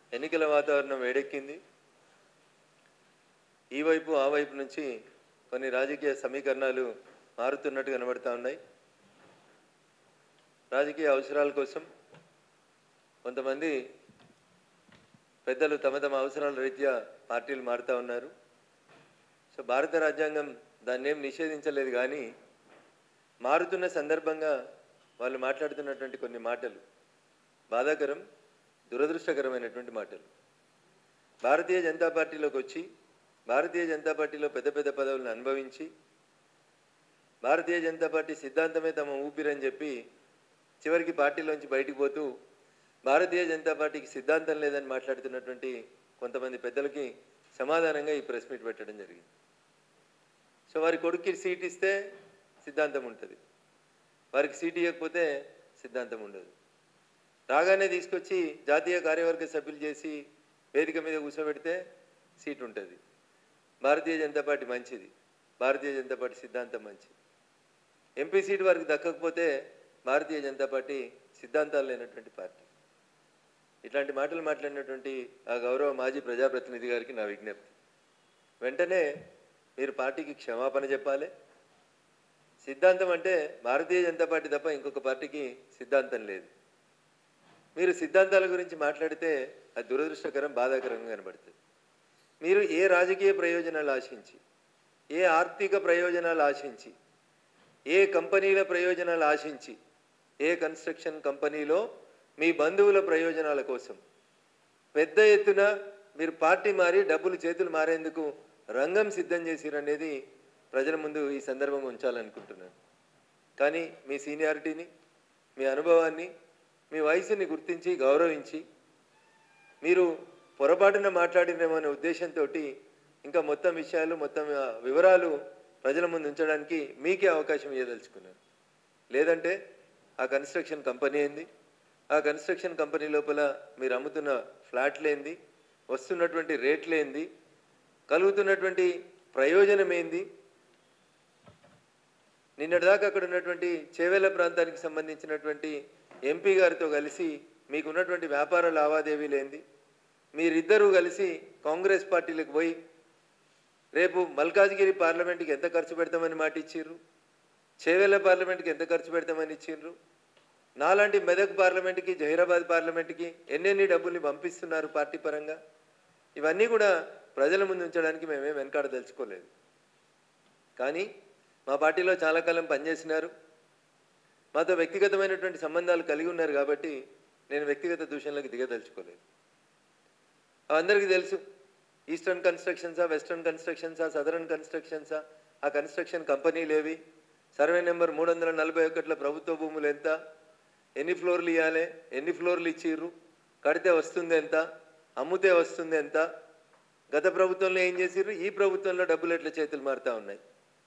ఎన్నికల వాతావరణం వేడెక్కింది ఈ వైపు ఆ వైపు నుంచి కొన్ని రాజకీయ సమీకరణాలు మారుతున్నట్టు కనబడతా ఉన్నాయి రాజకీయ అవసరాల కోసం కొంతమంది పెద్దలు తమ తమ అవసరాల రీత్యా పార్టీలు మారుతూ ఉన్నారు సో భారత రాజ్యాంగం దాన్ని ఏం నిషేధించలేదు కానీ మారుతున్న సందర్భంగా వాళ్ళు మాట్లాడుతున్నటువంటి కొన్ని మాటలు బాధాకరం దురదృష్టకరమైనటువంటి మాటలు భారతీయ జనతా పార్టీలోకి వచ్చి భారతీయ జనతా పార్టీలో పెద్ద పెద్ద పదవులను అనుభవించి భారతీయ జనతా పార్టీ సిద్ధాంతమే తమ ఊపిరని చెప్పి చివరికి పార్టీలోంచి బయటికి పోతూ భారతీయ జనతా పార్టీకి సిద్ధాంతం లేదని మాట్లాడుతున్నటువంటి కొంతమంది పెద్దలకి సమాధానంగా ఈ ప్రెస్ మీట్ పెట్టడం జరిగింది సో వారి కొడుక్కి సీట్ ఇస్తే సిద్ధాంతం ఉంటుంది వారికి సీట్ ఇవ్వకపోతే సిద్ధాంతం ఉండదు రాగానే తీసుకొచ్చి జాతీయ కార్యవర్గ సభ్యులు చేసి వేదిక మీద కూర్చోబెడితే సీట్ ఉంటుంది భారతీయ జనతా పార్టీ మంచిది భారతీయ జనతా పార్టీ సిద్ధాంతం మంచిది ఎంపీ సీట్ వారికి దక్కకపోతే భారతీయ జనతా పార్టీ సిద్ధాంతాలు లేనటువంటి పార్టీ ఇట్లాంటి మాటలు మాట్లాడినటువంటి ఆ గౌరవ మాజీ ప్రజాప్రతినిధి గారికి నా విజ్ఞప్తి వెంటనే మీరు పార్టీకి క్షమాపణ చెప్పాలి సిద్ధాంతం అంటే భారతీయ జనతా పార్టీ తప్ప ఇంకొక పార్టీకి సిద్ధాంతం లేదు మీరు సిద్ధాంతాల గురించి మాట్లాడితే అది దురదృష్టకరం బాధాకరంగా కనబడుతుంది మీరు ఏ రాజకీయ ప్రయోజనాలు ఆశించి ఏ ఆర్థిక ప్రయోజనాలు ఆశించి ఏ కంపెనీల ప్రయోజనాలు ఆశించి ఏ కన్స్ట్రక్షన్ కంపెనీలో మీ బంధువుల ప్రయోజనాల కోసం పెద్ద ఎత్తున మీరు పార్టీ మారి డబ్బులు చేతులు మారేందుకు రంగం సిద్ధం చేసిరనేది ప్రజల ముందు ఈ సందర్భంగా ఉంచాలనుకుంటున్నాను కానీ మీ సీనియారిటీని మీ అనుభవాన్ని మీ వయసుని గుర్తించి గౌరవించి మీరు పొరపాటున మాట్లాడినేమో అనే ఉద్దేశంతో ఇంకా మొత్తం విషయాలు మొత్తం ఆ, వివరాలు ప్రజల ముందు ఉంచడానికి మీకే అవకాశం ఇవ్వదలుచుకున్నాను లేదంటే ఆ కన్స్ట్రక్షన్ కంపెనీ ఏంది ఆ కన్స్ట్రక్షన్ కంపెనీ లోపల మీరు అమ్ముతున్న ఫ్లాట్లేంది వస్తున్నటువంటి రేట్లేంది కలుగుతున్నటువంటి ప్రయోజనం ఏంది నిన్నటిదాకా అక్కడ ఉన్నటువంటి చేవెళ్ళ ప్రాంతానికి సంబంధించినటువంటి ఎంపీ గారితో కలిసి మీకున్నటువంటి వ్యాపార లావాదేవీలు ఏంది మీరిద్దరూ కలిసి కాంగ్రెస్ పార్టీలకు పోయి రేపు మల్కాజ్గిరి పార్లమెంట్కి ఎంత ఖర్చు పెడతామని మాట ఇచ్చిర్రు చేవెళ్ళ పార్లమెంట్కి ఎంత ఖర్చు పెడతామని ఇచ్చిండ్రు నాలాంటి మెదక్ పార్లమెంట్కి జహీరాబాద్ పార్లమెంట్కి ఎన్నెన్ని డబ్బుల్ని పంపిస్తున్నారు పార్టీ పరంగా ఇవన్నీ కూడా ప్రజల ముందు ఉంచడానికి మేమేం వెనకాడదలుచుకోలేదు కానీ మా పార్టీలో చాలా కాలం పనిచేసినారు మాతో వ్యక్తిగతమైనటువంటి సంబంధాలు కలిగి ఉన్నారు కాబట్టి నేను వ్యక్తిగత దూషణలకు దిగదలుచుకోలేదు అందరికీ తెలుసు ఈస్టర్న్ కన్స్ట్రక్షన్సా వెస్టర్న్ కన్స్ట్రక్షన్సా సదరన్ కన్స్ట్రక్షన్సా ఆ కన్స్ట్రక్షన్ కంపెనీలు ఏవి సర్వే నెంబర్ మూడు వందల నలభై ఒకటిలో ప్రభుత్వ భూములు ఎంత ఎన్ని ఫ్లోర్లు ఇవ్వాలి ఎన్ని ఫ్లోర్లు ఇచ్చిర్రు కడితే వస్తుంది ఎంత అమ్ముతే వస్తుంది ఎంత గత ప్రభుత్వంలో ఏం చేసిర్రు ఈ ప్రభుత్వంలో డబ్బులు ఎట్లా చేతులు మారుతా ఉన్నాయి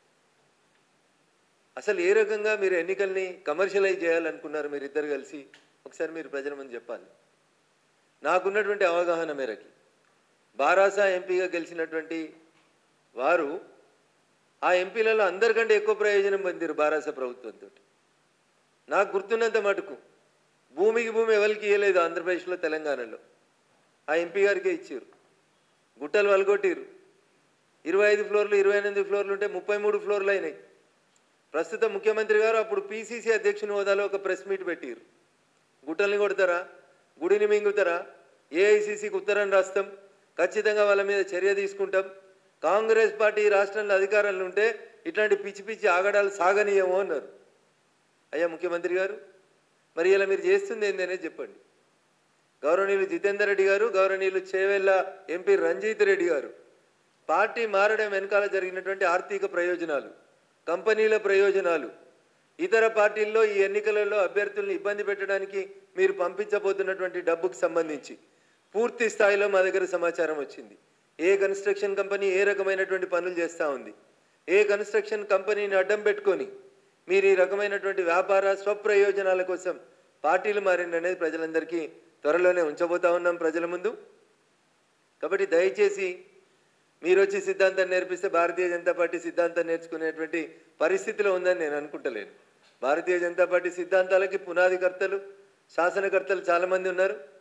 అసలు ఏ రకంగా మీరు ఎన్నికల్ని కమర్షియలైజ్ చేయాలనుకున్నారు మీరు ఇద్దరు కలిసి ఒకసారి మీరు ప్రజల ముందు చెప్పాలి నాకున్నటువంటి అవగాహన మేరకి బారాసా ఎంపీగా గెలిచినటువంటి వారు ఆ ఎంపీలలో అందరికంటే ఎక్కువ ప్రయోజనం పొందారు బారాసా ప్రభుత్వంతో నాకు గుర్తున్నంత మటుకు భూమికి భూమి ఎవరికి ఇవ్వలేదు ఆంధ్రప్రదేశ్లో తెలంగాణలో ఆ ఎంపీ గారికే ఇచ్చారు గుట్టలు వలగొట్టిరు ఇరవై ఐదు ఫ్లోర్లు ఇరవై ఎనిమిది ఫ్లోర్లు ఉంటే ముప్పై మూడు ఫ్లోర్లు అయినాయి ప్రస్తుత ముఖ్యమంత్రి గారు అప్పుడు పీసీసీ అధ్యక్షుని హోదాలో ఒక ప్రెస్ మీట్ పెట్టిరు గుట్టల్ని కొడతారా గుడిని మింగుతారా ఏఐసీసీకి ఉత్తరం రాస్తాం ఖచ్చితంగా వాళ్ళ మీద చర్య తీసుకుంటాం కాంగ్రెస్ పార్టీ ఈ రాష్ట్రంలో అధికారంలో ఉంటే ఇట్లాంటి పిచ్చి పిచ్చి ఆగడాలు సాగనీయము అన్నారు అయ్యా ముఖ్యమంత్రి గారు మరి ఇలా మీరు చేస్తుంది ఏంది అనేది చెప్పండి గౌరవనీయులు జితేందర్ రెడ్డి గారు గౌరవనీయులు చేవెళ్ళ ఎంపీ రంజిత్ రెడ్డి గారు పార్టీ మారడం వెనకాల జరిగినటువంటి ఆర్థిక ప్రయోజనాలు కంపెనీల ప్రయోజనాలు ఇతర పార్టీల్లో ఈ ఎన్నికలలో అభ్యర్థుల్ని ఇబ్బంది పెట్టడానికి మీరు పంపించబోతున్నటువంటి డబ్బుకు సంబంధించి పూర్తి స్థాయిలో మా దగ్గర సమాచారం వచ్చింది ఏ కన్స్ట్రక్షన్ కంపెనీ ఏ రకమైనటువంటి పనులు చేస్తూ ఉంది ఏ కన్స్ట్రక్షన్ కంపెనీని అడ్డం పెట్టుకొని మీరు ఈ రకమైనటువంటి వ్యాపార స్వప్రయోజనాల కోసం పార్టీలు మారింది అనేది ప్రజలందరికీ త్వరలోనే ఉంచబోతా ఉన్నాం ప్రజల ముందు కాబట్టి దయచేసి మీరు వచ్చి సిద్ధాంతం నేర్పిస్తే భారతీయ జనతా పార్టీ సిద్ధాంతం నేర్చుకునేటువంటి పరిస్థితిలో ఉందని నేను అనుకుంటలేను భారతీయ జనతా పార్టీ సిద్ధాంతాలకి పునాదికర్తలు శాసనకర్తలు చాలామంది ఉన్నారు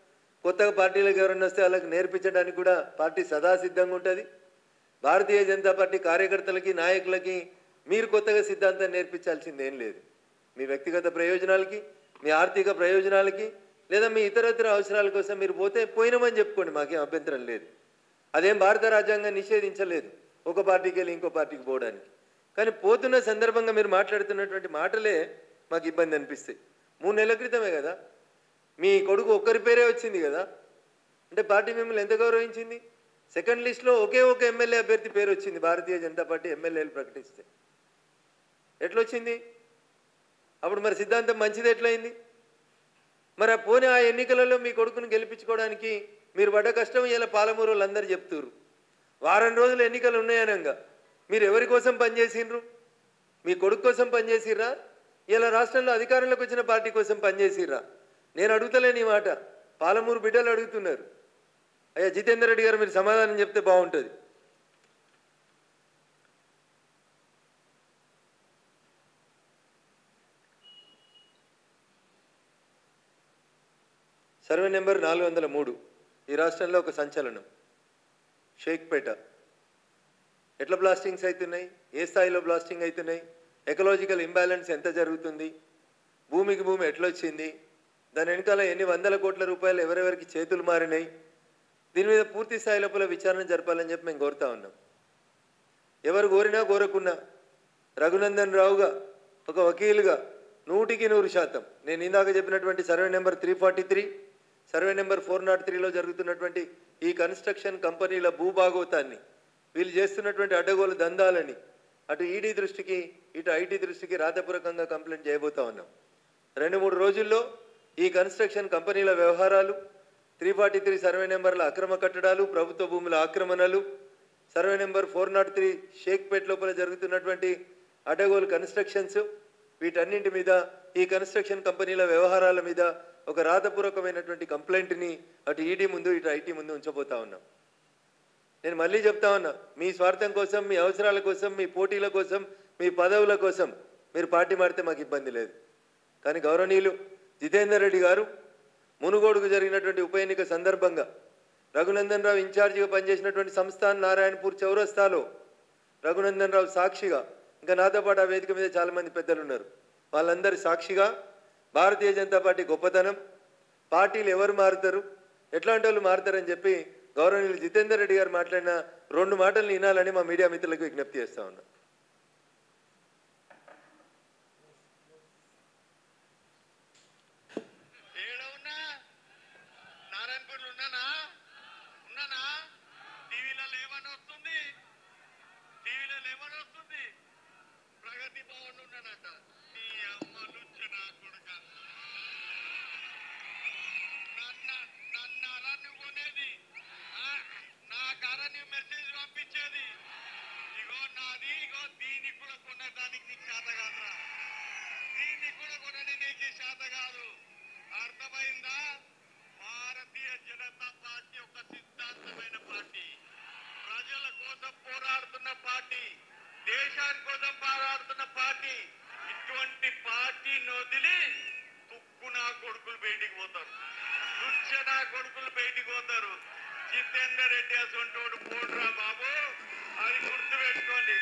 కొత్తగా పార్టీలకు ఎవరైనా వస్తే వాళ్ళకి నేర్పించడానికి కూడా పార్టీ సదా సిద్ధంగా ఉంటుంది భారతీయ జనతా పార్టీ కార్యకర్తలకి నాయకులకి మీరు కొత్తగా సిద్ధాంతాన్ని నేర్పించాల్సింది ఏం లేదు మీ వ్యక్తిగత ప్రయోజనాలకి మీ ఆర్థిక ప్రయోజనాలకి లేదా మీ ఇతరత్ర అవసరాల కోసం మీరు పోతే పోయినామని చెప్పుకోండి మాకేం అభ్యంతరం లేదు అదేం భారత రాజ్యాంగం నిషేధించలేదు ఒక పార్టీకి వెళ్ళి ఇంకో పార్టీకి పోవడానికి కానీ పోతున్న సందర్భంగా మీరు మాట్లాడుతున్నటువంటి మాటలే మాకు ఇబ్బంది అనిపిస్తాయి మూడు నెలల క్రితమే కదా మీ కొడుకు ఒక్కరి పేరే వచ్చింది కదా అంటే పార్టీ మిమ్మల్ని ఎంత గౌరవించింది సెకండ్ లిస్ట్లో ఒకే ఒక ఎమ్మెల్యే అభ్యర్థి పేరు వచ్చింది భారతీయ జనతా పార్టీ ఎమ్మెల్యేలు ప్రకటిస్తే ఎట్లొచ్చింది అప్పుడు మరి సిద్ధాంతం మంచిది ఎట్లయింది మరి ఆ పోనీ ఆ ఎన్నికలలో మీ కొడుకును గెలిపించుకోవడానికి మీరు పడ్డ కష్టం ఇలా పాలమూరు వాళ్ళందరూ చెప్తున్నారు వారం రోజులు ఎన్నికలు ఉన్నాయనంగా మీరు ఎవరి కోసం పనిచేసిండ్రు మీ కొడుకు కోసం పనిచేసిర్రా ఇలా రాష్ట్రంలో అధికారంలోకి వచ్చిన పార్టీ కోసం పనిచేసిర్రా నేను అడుగుతలేని ఈ మాట పాలమూరు బిడ్డలు అడుగుతున్నారు అయ్యా జితేందర్ రెడ్డి గారు మీరు సమాధానం చెప్తే బాగుంటుంది సర్వే నెంబర్ నాలుగు వందల మూడు ఈ రాష్ట్రంలో ఒక సంచలనం షేక్పేట ఎట్లా బ్లాస్టింగ్స్ అవుతున్నాయి ఏ స్థాయిలో బ్లాస్టింగ్ అవుతున్నాయి ఎకలాజికల్ ఇంబ్యాలెన్స్ ఎంత జరుగుతుంది భూమికి భూమి ఎట్లొచ్చింది దాని వెనకాల ఎన్ని వందల కోట్ల రూపాయలు ఎవరెవరికి చేతులు మారినాయి దీని మీద పూర్తి స్థాయి లోపల విచారణ జరపాలని చెప్పి మేము కోరుతా ఉన్నాం ఎవరు కోరినా కోరకున్నా రఘునందన్ రావుగా ఒక వకీలుగా నూటికి నూరు శాతం నేను ఇందాక చెప్పినటువంటి survey number three forty three survey number four nought త్రీలో జరుగుతున్నటువంటి ఈ కన్స్ట్రక్షన్ కంపెనీల భూభాగవతాన్ని వీళ్ళు చేస్తున్నటువంటి అడ్డగోలు దందాలని అటు ఈడీ దృష్టికి ఇటు ఐటీ దృష్టికి రాతపూర్వకంగా కంప్లైంట్ చేయబోతా ఉన్నాం రెండు మూడు రోజుల్లో ఈ కన్స్ట్రక్షన్ కంపెనీల వ్యవహారాలు త్రీ ఫార్టీ త్రీ సర్వే నెంబర్ల అక్రమ కట్టడాలు ప్రభుత్వ భూముల ఆక్రమణలు survey number four nought three Shaikpet లోపల జరుగుతున్నటువంటి అడ్డగోలు కన్స్ట్రక్షన్స్ వీటన్నింటి మీద ఈ కన్స్ట్రక్షన్ కంపెనీల వ్యవహారాల మీద ఒక రాతపూర్వకమైనటువంటి కంప్లైంట్ని అటు ఈడీ ముందు ఇటు ఐటీ ముందు ఉంచబోతా ఉన్నాం నేను మళ్ళీ చెప్తా ఉన్నా మీ స్వార్థం కోసం మీ అవసరాల కోసం మీ పోటీల కోసం మీ పదవుల కోసం మీరు పార్టీ మారితే మాకు ఇబ్బంది లేదు కానీ గౌరవనీయులు జితేందర్ రెడ్డి గారు మునుగోడుకు జరిగినటువంటి ఉప ఎన్నిక సందర్భంగా రఘునందన్ రావు ఇన్ఛార్జిగా పనిచేసినటువంటి సంస్థాన్ నారాయణపూర్ చౌరస్తాలో రఘునందన్ రావు సాక్షిగా ఇంకా నాతో పాటు ఆ వేదిక మీద చాలామంది పెద్దలు ఉన్నారు వాళ్ళందరి సాక్షిగా భారతీయ జనతా పార్టీ గొప్పతనం పార్టీలు ఎవరు మారుతారు ఎట్లాంటి వాళ్ళు మారుతారని చెప్పి గౌరవనీయులు జితేందర్ రెడ్డి గారు మాట్లాడిన రెండు మాటలు వినాలని మా మీడియా మిత్రులకు విజ్ఞప్తి చేస్తా ఉన్నా ఏడ ఉన్నా నారాయణపూర్లో ఉన్నానా ఉన్నానా టీవీలలో ఏమని వస్తుంది టీవీలలో ఏమని వస్తుంది ప్రగతి భవన్ ఉన్నానట నీ అమ్మ లుచ్చు నా కొడుక నన్ను నన్ను అలా నువ్వు కొనేది ఆ, నా కార నువ్వు మెసేజ్ పంపించేది ఇగో నాది ఇగో దీనికి కూడా కొనడానికి నీకు చేత కాదురా దీన్ని కూడా కొనని నీకు శాత కాదు అర్థమైందా భారతీయ జనతా పార్టీ ఒక సిద్ధాంతమైన పార్టీ ప్రజల కోసం పోరాడుతున్న పార్టీ దేశాని కోసం పోరాడుతున్న పార్టీ ఇటువంటి పార్టీని వదిలి తుక్కు నా కొడుకులు బయటికి పోతారు లుచ్చ నా కొడుకులు బయటికి పోతారు జితేందర్ రెడ్డి అసొంటోడు పోడురా బాబు అది గుర్తు పెట్టుకోండి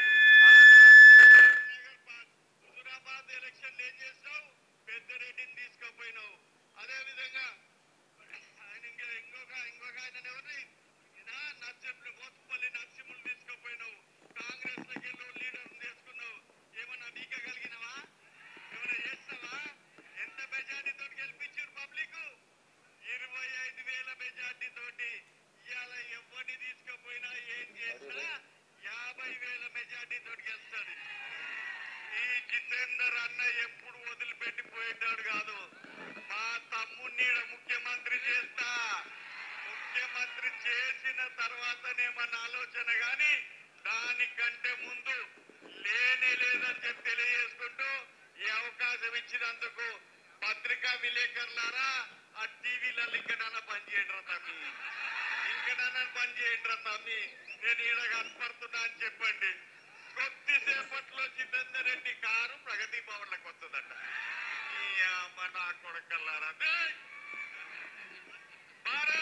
హుజురాబాద్ ఎలక్షన్ ఏం చేసినావు పెద్దరెడ్డిని తీసుకుపోయినావు అదే విధంగా ఆయన ఇంకా ఇంకొక ఇంకొక ఆయన ఎవరిని ఈయన నచ్చట్లు మోతుపల్లి నరసింహులు తీసుకుపోయినావు కాంగ్రెస్ లోకి లీడర్ తీసుకున్నావు ఏమన్నా వీకగలిగినవా ఏమన్నా చేస్తావా ఎంత మెజార్టీతో గెలిపించారు పబ్లిక్ ఇరవై ఐదు వేల మెజార్టీ తోటి ఇవాళ ఎవరిని తీసుకుపోయినా ఏం చేసినా యాభై వేల మెజార్టీ తోటి గెలుస్తాడు ఈ జితేందర్ అన్న ఎప్పుడు వదిలిపెట్టి పోయేటాడు కాదు మా తమ్ముడిని ఈడ ముఖ్యమంత్రి చేస్తా ముఖ్యమంత్రి చేసిన తర్వాతనే మన ఆలోచన గాని దానికంటే ముందు లేనే లేదని చెప్పి తెలియజేసుకుంటూ ఈ అవకాశం ఇచ్చినందుకు పత్రికా విలేకరులారా ఆ టీవీలలో ఇంకనన్నా పని చేయండి రా తమ్మి ఇంకనన్నా పని చేయండి రా తమ్మి నేను ఈడ కనపడుతున్నా అని చెప్పండి కొద్దిసేపట్లో జితేందర్ రెడ్డి కారు ప్రగతి భవన్లకు వస్తుందట ఈ అమ్మ నా కొడకల్లారా దే! భారత్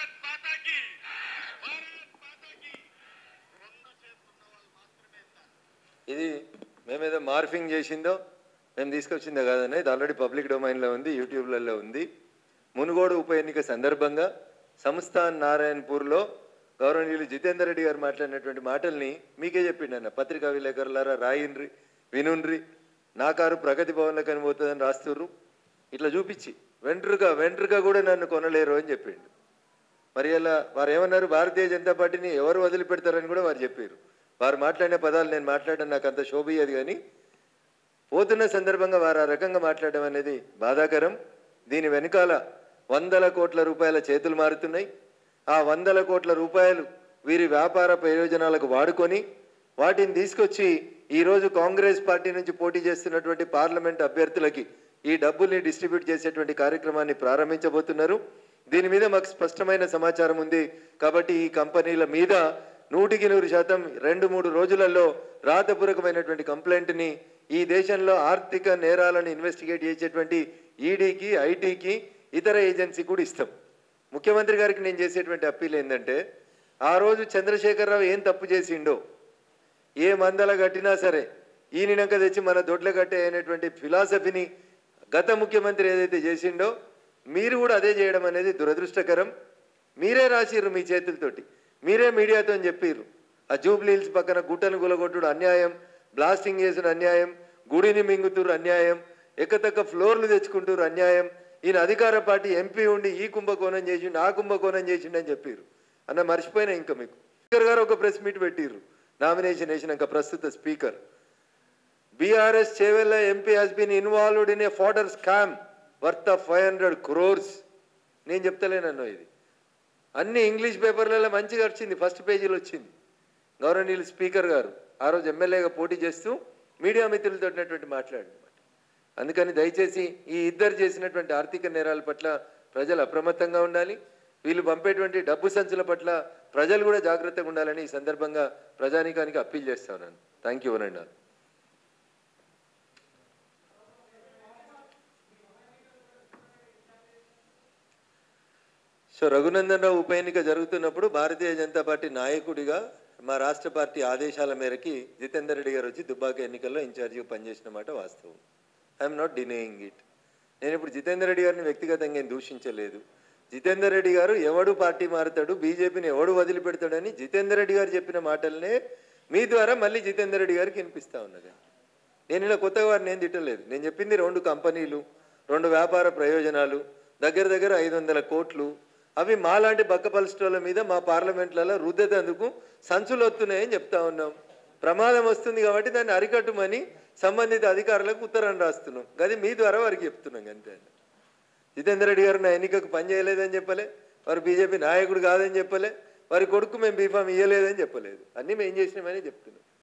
ఇది మేమేదో మార్ఫింగ్ చేసిందో మేము తీసుకొచ్చిందో కాదన్న ఇది ఆల్రెడీ పబ్లిక్ డొమైన్లో ఉంది యూట్యూబ్లలో ఉంది మునుగోడు ఉప ఎన్నిక సందర్భంగా సంస్థాన్ నారాయణపూర్లో గౌరవనీయులు జితేందర్ రెడ్డి గారు మాట్లాడినటువంటి మాటల్ని మీకే చెప్పిండన్న పత్రికా విలేకరులారా రాయిండ్రి వినుండ్రి నా కారు ప్రగతి భవన్లో కనిపోతుందని రాస్తుర్రు ఇట్లా చూపించి వెంట్రుగా వెంట్రుగా కూడా నన్ను కొనలేరు అని చెప్పిండు మరి అలా వారు ఏమన్నారు భారతీయ జనతా పార్టీని ఎవరు వదిలిపెడతారని కూడా వారు చెప్పారు వారు మాట్లాడిన పదాలు నేను మాట్లాడడం నాకు అంత శోభయ్యేది కానీ పోతున్న సందర్భంగా వారు ఆ రకంగా మాట్లాడడం అనేది బాధాకరం దీని వెనకాల వందల కోట్ల రూపాయల చేతులు మారుతున్నాయి ఆ వందల కోట్ల రూపాయలు వీరి వ్యాపార ప్రయోజనాలకు వాడుకొని వాటిని తీసుకొచ్చి ఈరోజు కాంగ్రెస్ పార్టీ నుంచి పోటీ చేస్తున్నటువంటి పార్లమెంట్ అభ్యర్థులకి ఈ డబ్బుల్ని డిస్ట్రిబ్యూట్ చేసేటువంటి కార్యక్రమాన్ని ప్రారంభించబోతున్నారు దీని మీద మాకు స్పష్టమైన సమాచారం ఉంది కాబట్టి ఈ కంపెనీల మీద నూటికి నూరు శాతం రెండు మూడు రోజులలో రాతపూర్వకమైనటువంటి కంప్లైంట్ని ఈ దేశంలో ఆర్థిక నేరాలను ఇన్వెస్టిగేట్ చేసేటువంటి ఈడీకి ఐటీకి ఇతర ఏజెన్సీ కూడా ఇస్తాం ముఖ్యమంత్రి గారికి నేను చేసేటువంటి అప్పీల్ ఏంటంటే ఆ రోజు చంద్రశేఖరరావు ఏం తప్పు చేసిండో ఏ మందల కట్టినా సరే ఈయనక తెచ్చి మన దొడ్ల కట్టే అనేటువంటి ఫిలాసఫీని గత ముఖ్యమంత్రి ఏదైతే చేసిండో మీరు కూడా అదే చేయడం అనేది దురదృష్టకరం మీరే రాసిర్రు మీ చేతులతోటి మీరే మీడియాతో చెప్పిర్రు ఆ జూబ్లీ హిల్స్ పక్కన గుట్టను గులగొట్టుడు అన్యాయం బ్లాస్టింగ్ చేసిన అన్యాయం గుడిని మింగుతురు అన్యాయం ఎక్కతక్క ఫ్లోర్లు తెచ్చుకుంటారు అన్యాయం ఈయన అధికార పార్టీ ఎంపీ ఉండి ఈ కుంభకోణం చేసిండు ఆ కుంభకోణం చేసిండు అని చెప్పారు అన్న మర్చిపోయినా ఇంకా మీకు స్పీకర్ గారు ఒక ప్రెస్ మీట్ పెట్టిర్రు నామినేషన్ వేసినాక ప్రస్తుత speaker BRS Chevella MP has been involved in a fodder scam worth of five hundred crores నేను చెప్తలేనన్ను ఇది అన్ని ఇంగ్లీష్ పేపర్లలో మంచిగా వచ్చింది ఫస్ట్ పేజీలో వచ్చింది గౌరవనీయులు స్పీకర్ గారు ఆ రోజు ఎమ్మెల్యేగా పోటీ చేస్తూ మీడియా మిత్రులతో ఉన్నటువంటి మాట్లాడినమాట అందుకని దయచేసి ఈ ఇద్దరు చేసినటువంటి ఆర్థిక నేరాల పట్ల ప్రజలు అప్రమత్తంగా ఉండాలి వీళ్ళు పంపేటువంటి డబ్బు సంచుల పట్ల ప్రజలు కూడా జాగ్రత్తగా ఉండాలని ఈ సందర్భంగా ప్రజానీకానికి అప్పీల్ చేస్తా ఉన్నాను థ్యాంక్ యూ అనండి సో రఘునందన్ రావు ఉప ఎన్నిక జరుగుతున్నప్పుడు భారతీయ జనతా పార్టీ నాయకుడిగా మా రాష్ట్ర పార్టీ ఆదేశాల మేరకి జితేందర్ రెడ్డి గారు వచ్చి దుబ్బాక ఎన్నికల్లో ఇన్ఛార్జిగా పనిచేసిన మాట వాస్తవం ఐఎమ్ నాట్ డినేయింగ్ ఇట్ నేను ఇప్పుడు జితేందర్ రెడ్డి గారిని వ్యక్తిగతంగా ఏం దూషించలేదు జితేందర్ రెడ్డి గారు ఎవడు పార్టీ మారుతాడు బీజేపీని ఎవడు వదిలిపెడతాడని జితేందర్ రెడ్డి గారు చెప్పిన మాటలనే మీ ద్వారా మళ్ళీ జితేందర్ రెడ్డి గారికి వినిపిస్తా ఉన్నది నేను ఇలా కొత్తగా వారిని ఏం తిట్టలేదు నేను చెప్పింది రెండు కంపెనీలు రెండు వ్యాపార ప్రయోజనాలు దగ్గర దగ్గర ఐదు వందల కోట్లు అవి మాలాంటి బక్కపలస్టోల మీద మా పార్లమెంట్లలో రుద్దేందుకు సంచులు వస్తున్నాయని చెప్తా ఉన్నాం ప్రమాదం వస్తుంది కాబట్టి దాన్ని అరికట్టుమని సంబంధిత అధికారులకు ఉత్తరం రాస్తున్నాం అది మీ ద్వారా వారికి చెప్తున్నాం అంతే జితేందర్ రెడ్డి గారు నా ఎన్నికకు పని చేయలేదని చెప్పలే వారు బీజేపీ నాయకుడు కాదని చెప్పలే వారి కొడుకు మేము బీఫామ్ ఇవ్వలేదని చెప్పలేదు అన్నీ మేము చేసినామని చెప్తున్నాం